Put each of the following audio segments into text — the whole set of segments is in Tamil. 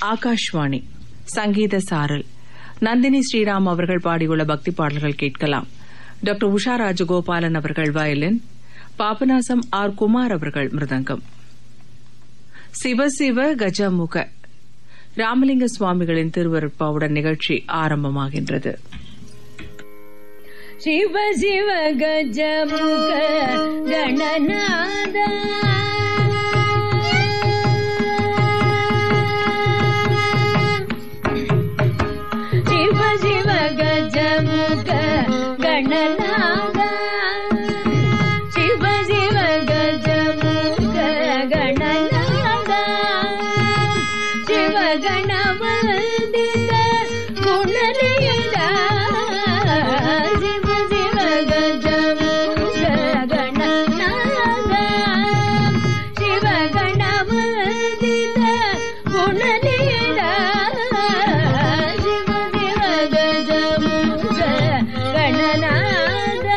ஆகாஷ்வாணி சங்கீத சாரல் நந்தினி ஸ்ரீராம் அவர்கள் பாடியுள்ள பக்தி பாடல்கள் கேட்கலாம் டாக்டர் உஷா ராஜகோபாலன் அவர்கள் வயலின் பாபநாசம் ஆர் குமார் அவர்கள் மிருதங்கம் சிவசிவ கஜமுக ராமலிங்க சுவாமிகளின் திருவருட்பாவுடன் நிகழ்ச்சி ஆரம்பமாகின்றது ಶಿವ ಶಿವ ಗಜ ಮುಖ ಗಣನಾದ ಶಿವ ಶಿವ ಗಜ ಮುಖ ಗಣನಾದ ಶಿವ ಶಿವ ಗಜ ಮುಖ ಗಣನಾದ ಶಿವ ಗಣವಂದಿತ ಗುಣಲಿಂಗ ಶಿವ ಶಿವ ಗಜ ಮುಖ ಗಣನಾದ ಶಿವ ಗಣವಂದಿತ ಗುಣಲಿಂಗ ಶಿವ ಶಿವ ಗಜ ಮುಖ ಗಣನಾದ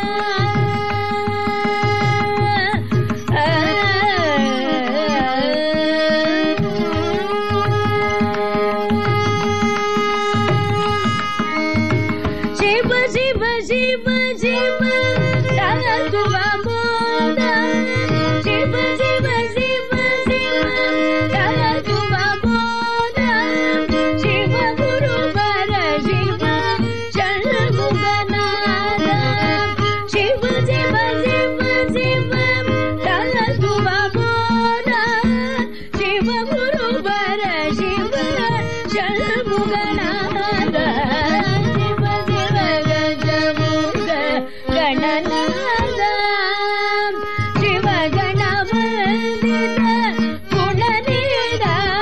ಶಿವ ಶಿವ ಶಿವ ಶಿವ ರಾಜುವ ಮೋದ ಶಿವ ಶಿವ ಶಿವ ಶಿವ ರಾಜುವ ಮೋದ ಶಿವ ಗುರುವರ ಶಿವ ಷಣ್ಮುಖನಾದ ಶಿವ ಶಿವ ಶಿವ ಶಿವ ರಾಜುವ ಮೋದ ಶಿವ ಗುರುವರ ಶಿವ ಷಣ್ಮುಖನಾದ ಶಿವ ಶಿವ ಗಜಮುಖ ಗಣನಾದ ಶಿವ ಗಣವಂದಿತ ಗುಣನೀಡ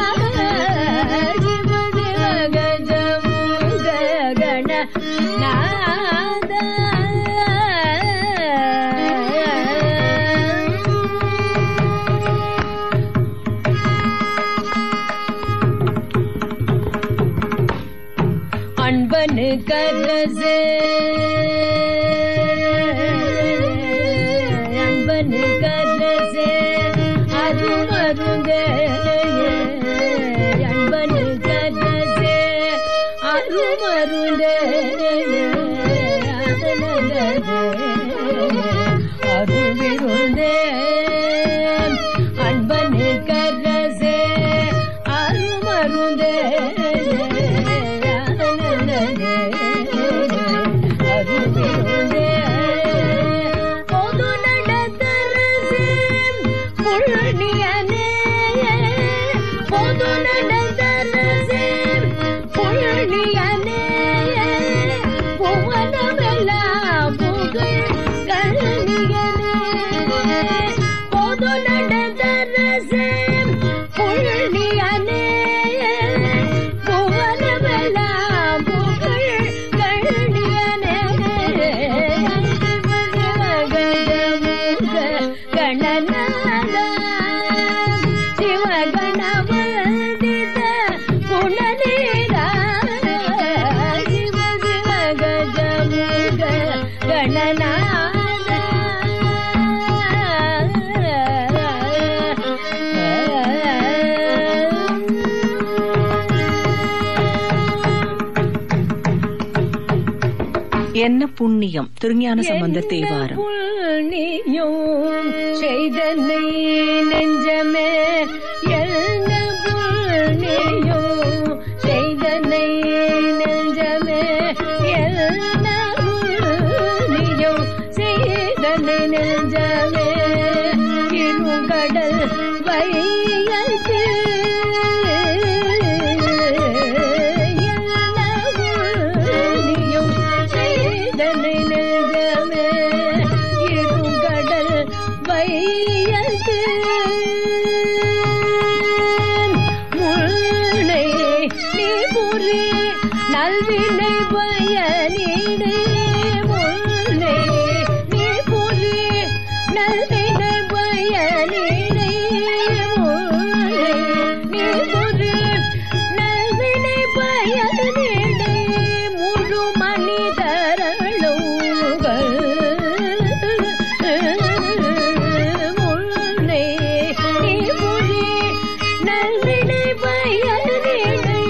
ಶಿವ ಶಿವ ಗಜಮುಖ ಗಣನಾದ அன்பனு கரசே அன்பனு கரசே அது மருந்தே அன்பனு கரசே அது மருந்தே அருவிருந்தே அன்பனு கரசே அருமருந்தே அருவிருந்தே பொது நடத்தரசே புழனியனே பொது நடத்தரசே புழனியனே புவனமெல்லாம் புகழ் கருணியனே பொது நடத்தரசே புழனியனே புவனமெல்லாம் புகழ் கருணியனே கணநாத சிவகணவந்தித குணநீரா சிவ சிவ கஜமுக கணநாத என்ன புண்ணியம் திருஞான சம்பந்த தேவாரம் புண்ணியும் செய்தனை நெஞ்சமே என்ன புண்ணியும் செய்தனை நெஞ்சமே என்ன புண்ணியும் செய்தனை நெஞ்சமே இருங்கடல் வையத்து புண்ணியும் செய்தனை நெஞ்சமே இருங்கடல் வையத்து முல்லை நீ புரி நல்வினை பயனிடு முல்லை நீ புரி நல்வினை பயனிடு முல்லை நீ புரி நல்வினை பயனிடு முழு மனிதரளுங்கள் முல்லை நீ புரி நல்வினை பயனிடு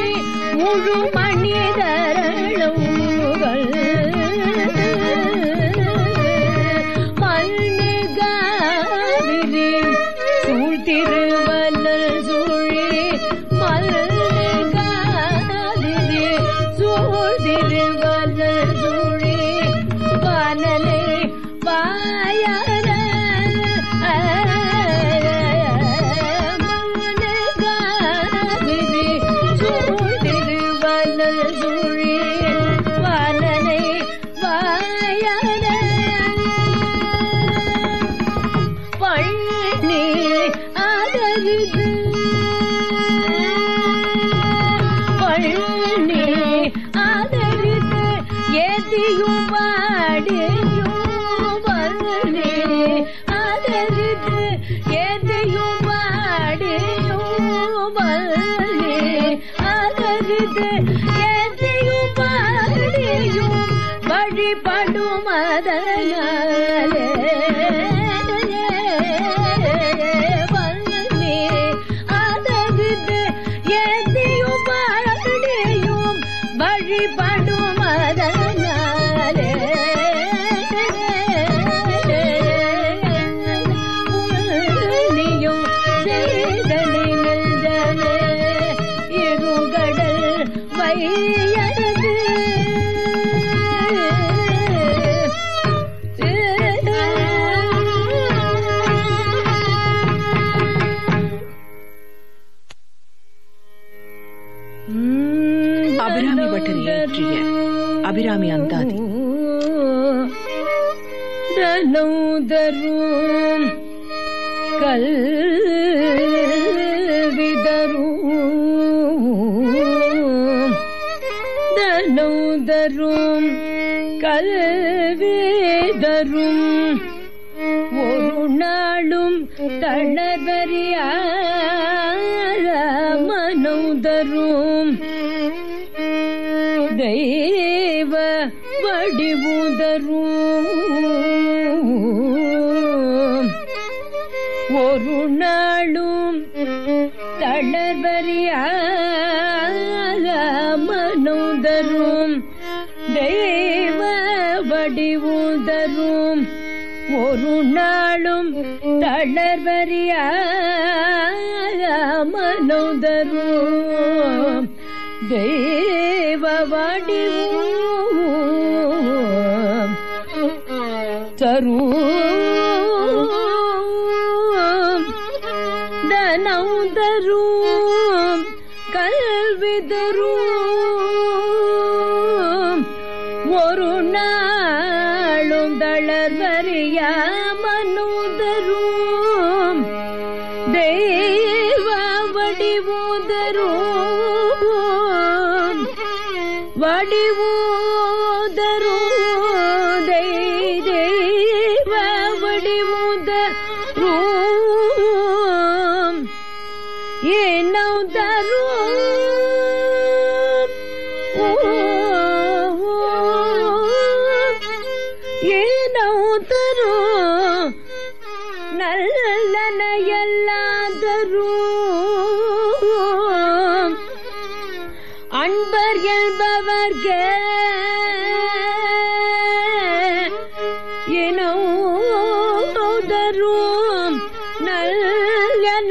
அதகுது எதையும் பாடியும் வழிபடும் அதனாலே வல்லி அதகுது எதையும் பாடியும் வழிபடும் அதனாலே புண்ணியும் செய்தனை நெஞ்சமே இருங்கடல் வையது அபிராமி பட்டர் இயற்றிய அபிராமி அந்தாதி. தனௌதரும் கல்விதரும் தனௌதரும் கல்விதரும் ஒரு நாளும் தளர்வறிய மனௌதரும் தெய்வ வடிவுதரும் ஒரு நாளும் தளர்வறிய மனோதரும் தெய்வ வடிவுதரும் ஒரு நாளும் தளர்வறிய மனோதரும் தேவ வடிவும் தரும் தனௌதரும் கல்விதரும் ஒரு நாளும் தளர்வறிய மனுதரும் தேவ வடிவுதரும் வடிவுதரும் தெய்வ வடிவுதரும் ಏನೌ ತರು ಏನೌ ತರು நல்லன எல்லாதரு அன்பர் என்பவர்கே எனோதரும் நல்லன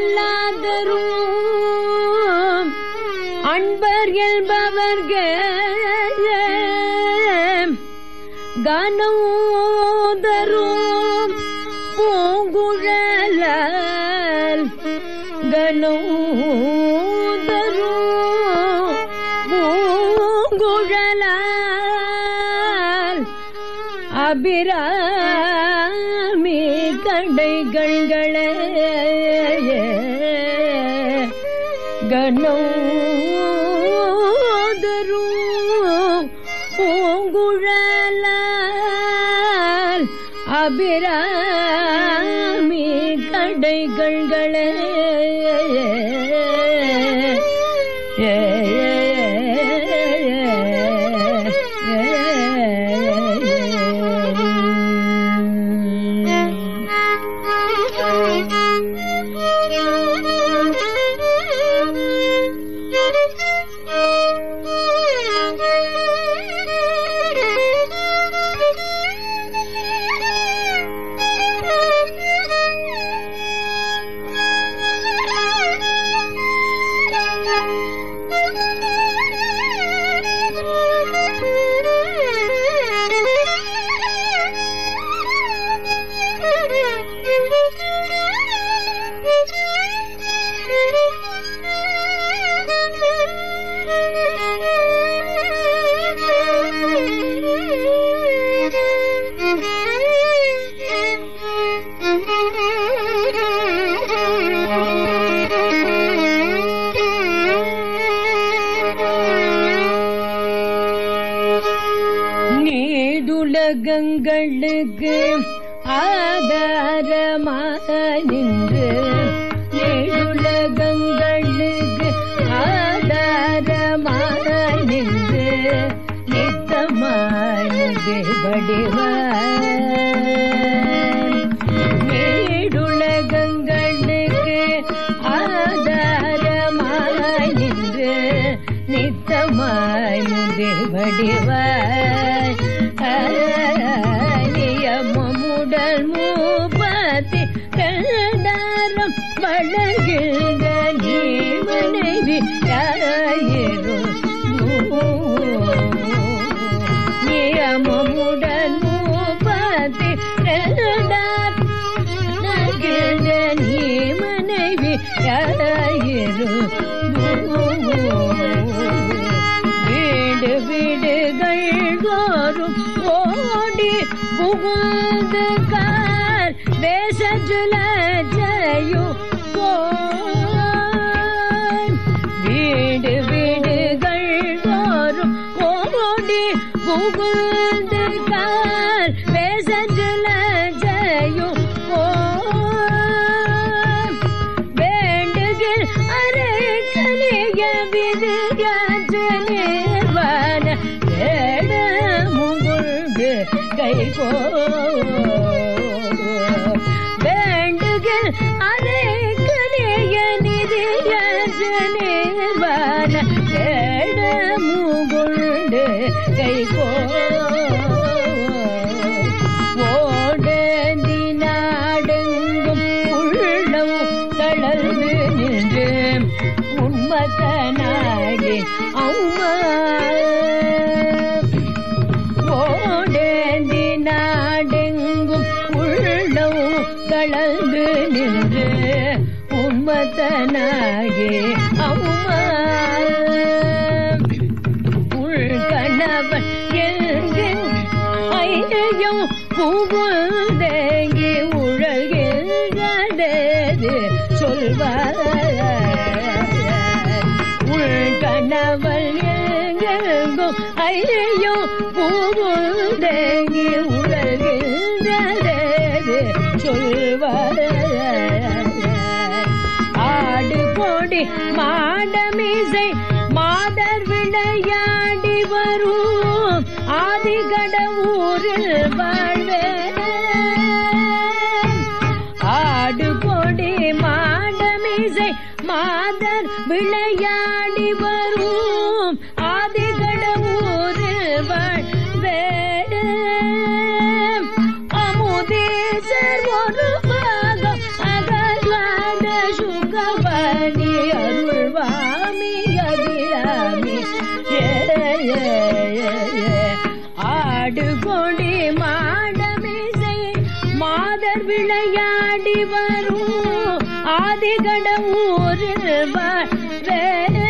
எல்லாதரும் அன்பர் என்பவர்கே கனோதரும் பூங்குழலால் கனோதரும் பூங்குழலால் அபிராமி கடைகள்களே கனோதரும் பூங்குழலால் அபிராமி கடைகள்களே ஏ நீடுலகங்களுக்கு ஆதாரமாய் நின்று நீடுலகங்களுக்கு ஆதாரமாய் நீடுலகங்களுக்கு ஆதாரமாய் நின்று நித்தமாய் முதிவடிவாய் நியமமுடல் மூப்பத்தி கண்டாரம் வழங்குகின்ற நீ மனைவி யாயிரும் நியமமுடன் மூப்பத்தி கண்டார் நகிழ்ந்த நீ மனைவி யாயிரும் வீடு வீடுகள் தோறும் ஓடி புகுந்து கார் தேசஜுல ஜெயும் வீடு வீடுகள் தோறும் ஓடி புகுந்து கார் தேசஜுல ஜெயும் வேண்டுகில் அரை கலிய விதியாஜனேவான ஏட முகுழ்ந்து கைகோ வேண்டுகில் அரை கலிய நிதியாஜனேவான ஏட முகுழ்ந்து கைகோ ஓடேந்தி நாடெங்கும் உள்ளம் தளர்ந்து நின்று உண்மத்தனாகி அம்மா ஓடேந்தி நாடெங்கும் உள்ளம் தளர்ந்து நின்று உண்மத்தனாகி அம்மா உள்கணவன் எங்கும் ஐயம் புகுந்தேங்கி உழல்கின்றதேது சொல்வார் உள்கணவன் எங்கும் ஐயம் புகுந்தேங்கி உழல்கின்றதேது சொல்வார் ஆடு கொடி மாடமிசை மாதர் விளையாடி வரும் ஆதிகட ஊரில் வாழ்வே ஆடு கொடி மாடமிசை மாதர் விளையாடி வரும் ஆதிகட ஊரில் வாழ்வே அமுதேசர் ஒரு பாகம் அகலாத சுகவனி அருள்வாமி அபிராமி ஏ, ஏ, ஏ, ஏ. ஆடு கொடி மாடமிசை மாதர் விளையாடி வரும் ஆதிகட ஊரில் வாழ்வே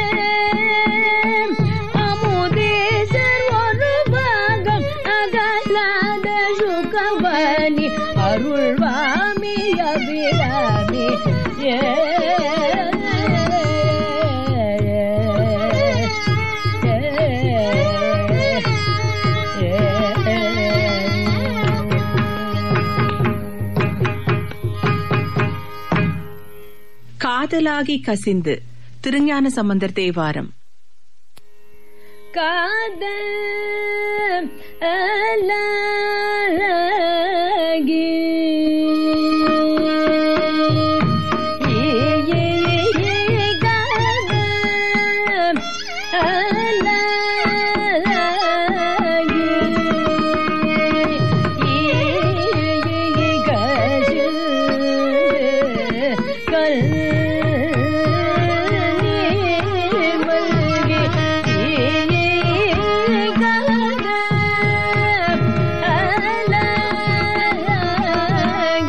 அமுதேசர் ஒரு பாகம் அகலாத சுகவனி அருள்வாமி அபிராமி ஏ காதலாகி கசிந்து திருஞான சம்பந்தர் தேவாரம் காதல் அலகி கல்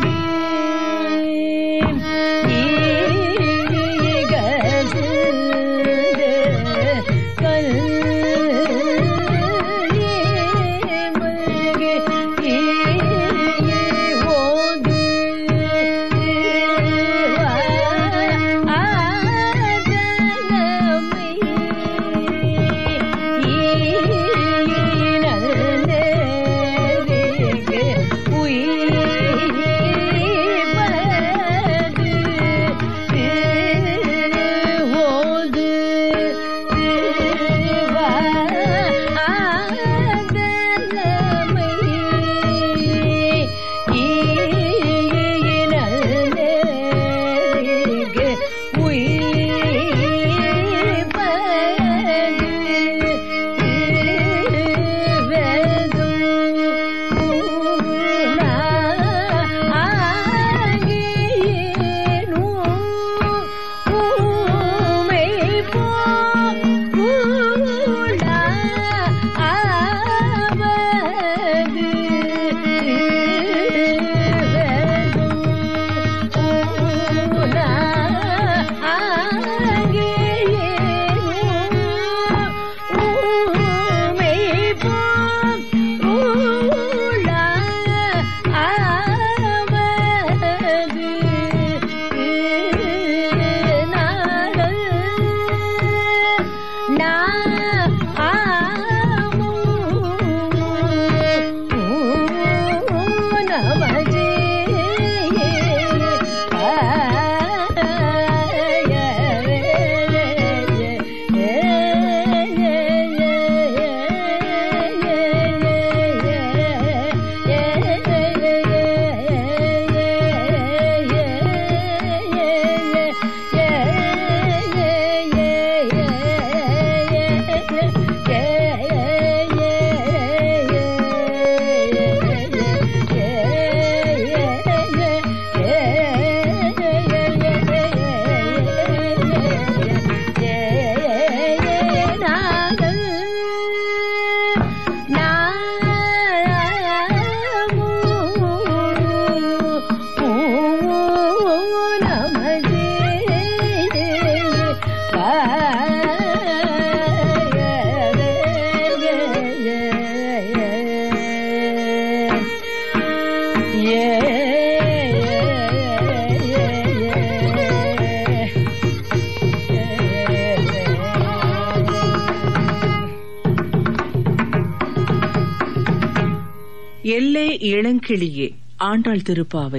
எல்லே இளங்கிளியே ஆண்டாள் திருப்பாவை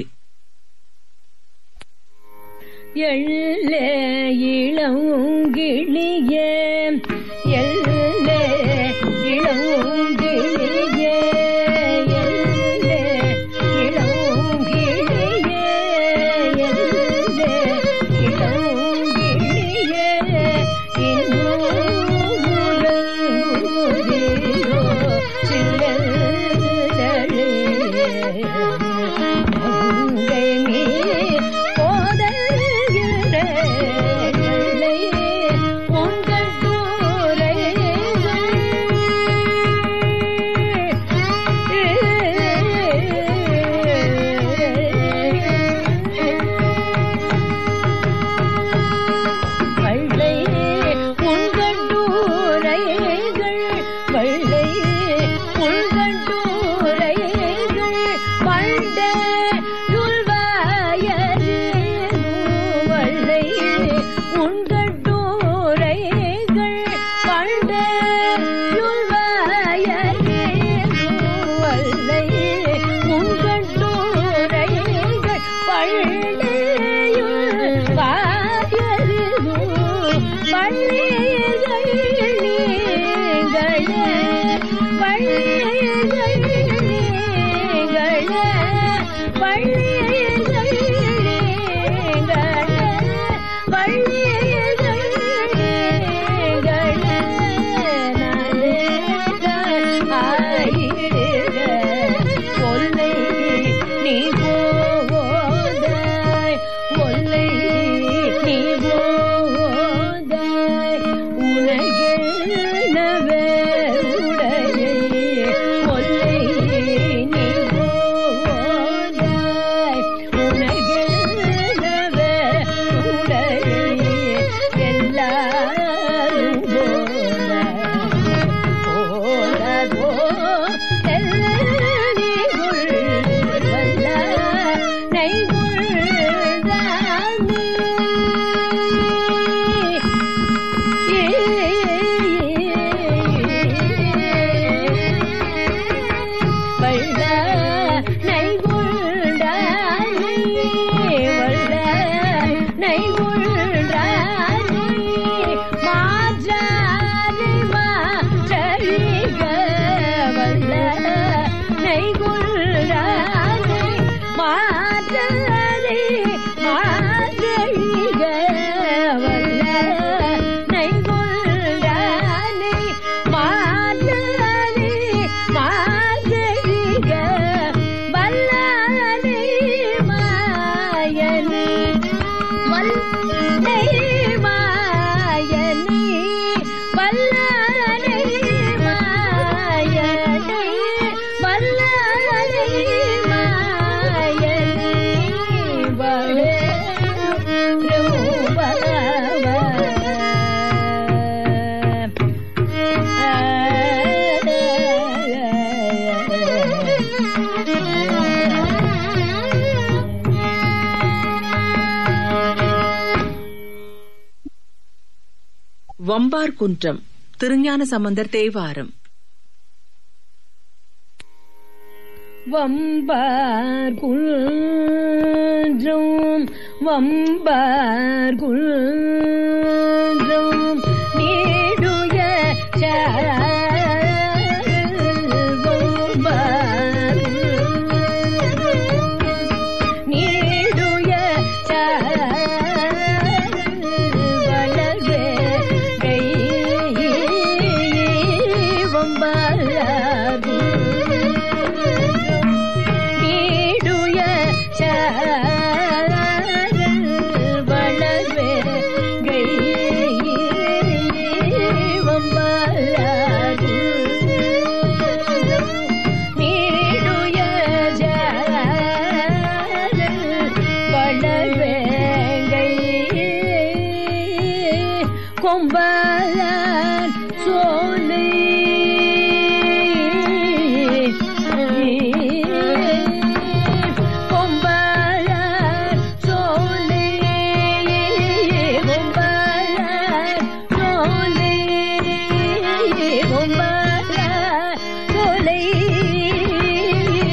எள்ளே இளங்கிளியே எல்லே இளங்கிளியே எல்லே இளங்கிளியே எல்லே இளங்கிளியே இன்னூரோ சில்லழே மங்கை நீ போதல்கிற வெள்ளை உங்கள் வள்ளை உங்கண்டூரைகள் வள்ளை உங்கண்டூரைகள் பண்ட நுழ்வாயரு வள்ளை உங்கண்டூரைகள் பண்ட நுழ்வாயரு வள்ளை உங்கண்டூரைகள் பள்ளையுள் வாயரு பள்ளிகள் நீங்களே பள்ளிகள் நீங்களே பள்ளிகள் நீங்களே பள்ளிகள் நீங்களே ஆயிடுக கொல்லை நீ போதாய் கொல்லை நீ போதாய் உனகெனவே உடைய கொல்லை நீ போதாய் உனகெனவே உடைய எல்லாரும் போதாய் போதோ எல்லிகுள் வல்ல வல்ல நைகுண்டானி வல்ல நைகுண்டானி மாற்றாரி மாற்றறிக வல்ல நைகுண்டானி மாற்றறி மாற்றறிக வல்ல நைகுண்டானி மாற்றறி மாற்றறிக வல்லனை மாயனி வல்லை மாயனி வல்லனை மாயனி வல்லனை மாயனி வளே வம்பார் குன்றம் திருஞான சம்பந்தர் தேவாரம் வம்பார் குன்றும் வம்பார் குன்றும் நீடுய வம்பார் நீடுய வளர்வே கை வம்பார் நீடுய வளர்வே கை வம்பார் நீடுய வளர்வே கை கொம்பலன் சோலை கொம்பலன் சோலை கொம்பலன் சோலை கொம்பலன் சோலை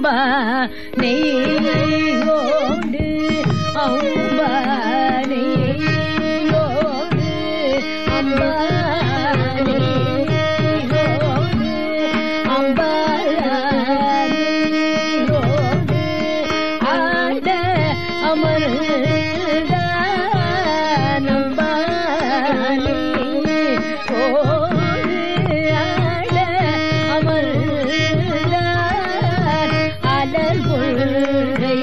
அம்பா நெய்யோடு அம்பா நெய்யோடு அம்பா நெய்யோடு அம்பா நெய்யோடு ஆட அமர்ந்தான் அம்பா நெய்யோடு ஆட அமர்ந்தான் அலர் கொள்கை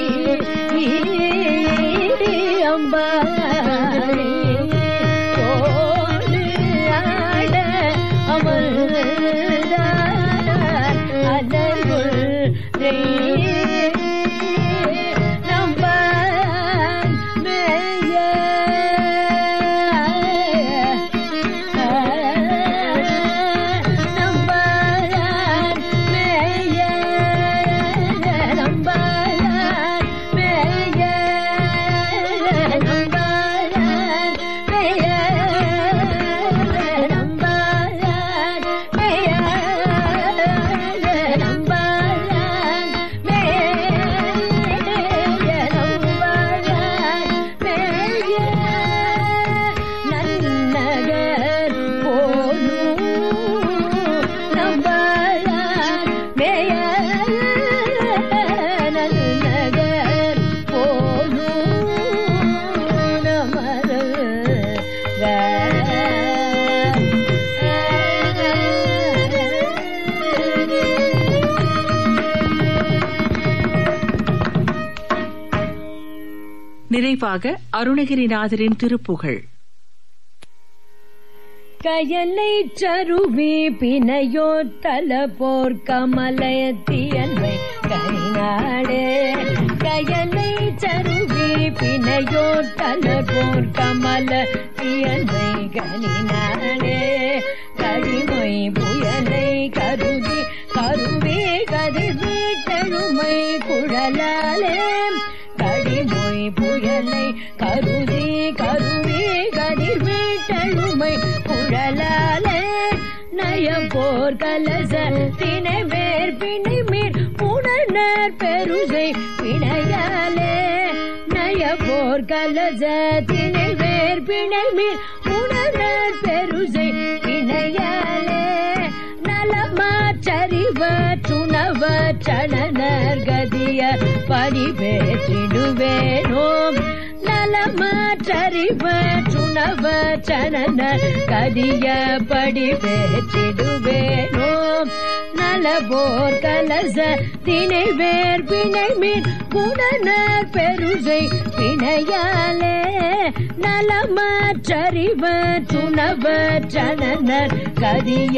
அம்பாரி ஓடு ஆட அமர்ந்தார் அலர் கொள்கை நம்பான் மேய நம்பான் மேய நம்பான் மேய நம்பான் மேய நம்பான் மேய நம்பான் மேய நம்பான் மேய நன்னகர் போலும் நம்பான் மேய நன்னகர் போலும் நிறைவாக அருணகிரிநாதரின் திருப்புகழ் கயலை சருவி பிணையோ தல போர் கமலத்தியன்மை கரிநாடே கயலை சருவி பிணையோ தல போர் கமல தியன்மை கனிநாடே கடிமை புயலை கருதி கருவே கதிர் வீட்டெழுமை குழலாலே கடிமொய் புயலை கருதி கருவி கதிர் வீட்டெழுமை குழலாலே நயப்போர் கலச தினை வேர் பிணை மீர் புணர்னர் பெருசை பிணையாலே நயப்போர் கலச தினை வேர் பிணை மீர் புணர்னர் பெருசை பிணையாலே நலமாச்சரிவ சுணவ சணனர் கதிய படிபேற்றிடுவேனோம் நலமாச்சரிவ சுணவ சணனர் கதிய படிபேற்றிடுவேனோம் நலபோர் கலச தினை வேர் பிணை மீன் குணனர் பெருசை பிணையாலே நலமாச்சரிவ சுணவ சணனர் கதிய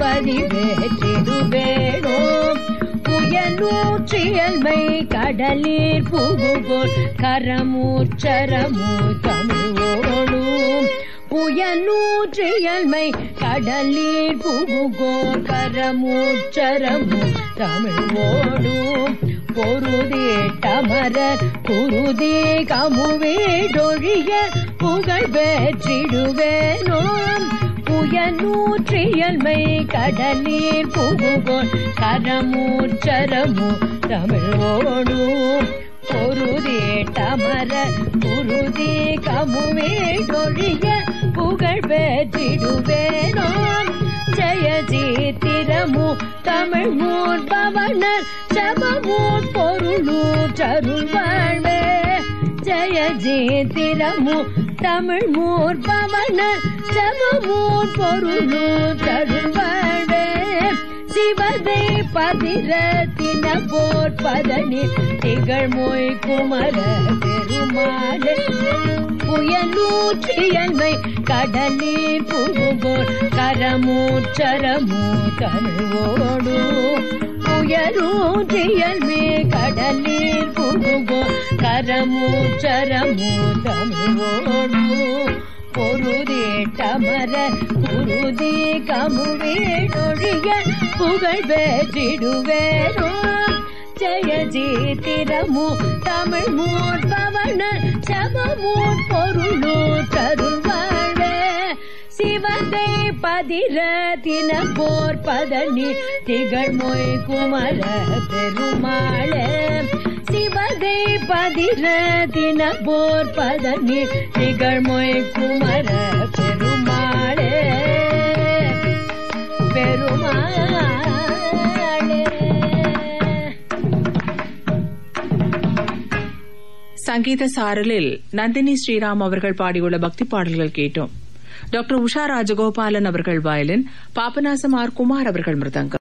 பதிவேற்றிடுவேனோம் புயலூற்றியல்மை கடலில் புகுகோல் கரமூச்சரமூ தமிழோடும் புயலூற்றியல்மை கடலில் புகுகோல் கரமூச்சரமூ தமிழோடும் பொருதேட்டமரர் குருதி கமுவேடொழிய புகழ் பெற்றிடுவேனோம் புயநூற்றியல்மை கடலில் புகுகோன் கரமூச்சரமு தமிழோடும் பொருதேட்டமர குருதி கமுவேடொழிய புகழ் பெற்றிடுவேனோம் ஜெய ஜீத்திரமு தமிழ் மூர்பவனர் சபமூர் பொருளூர் சருள் வாழ்வே ஜெய ஜீத்திரமு தமிழ் மூர்பவனர் சபமூர் பொருளூர் சருள் வாழ்வே சிவதை பதிரத்தின போர் பதனி திகழ் மொய் குமர பெருமாளே புயலூற்றியன்மை கடலில் புகுகோர் கரமூச்சரமூ தமிழோடு புயலூற்றியல்மே கடலில் புகுகோர் கரமூச்சரமூ தமிழோடு பொருதேட்டமர குருதி கமுவேடொழிய புகழ் பெற்றிடுவேனோ ஜெய ஜீத்திரமு தமிழ் மூர் பவன சபமூர் பொருளூர் தருவாழ்வே சிவத்தை பதிர தின போர் பதனி திகழ்மொய் குமர பெருமாளே சிவகை பதிர தின போர் பதனி திகழ்மொய் குமர பெருமாளே பெருமாளே சங்கீத சாரலில் நந்தினி ஸ்ரீராம் அவர்கள் பாடியுள்ள பக்தி பாடல்கள் கேட்டோம் டாக்டர் உஷா ராஜகோபாலன் அவர்கள் வயலின் பாபநாசம் ஆர் குமார் அவர்கள் மிருதங்கம்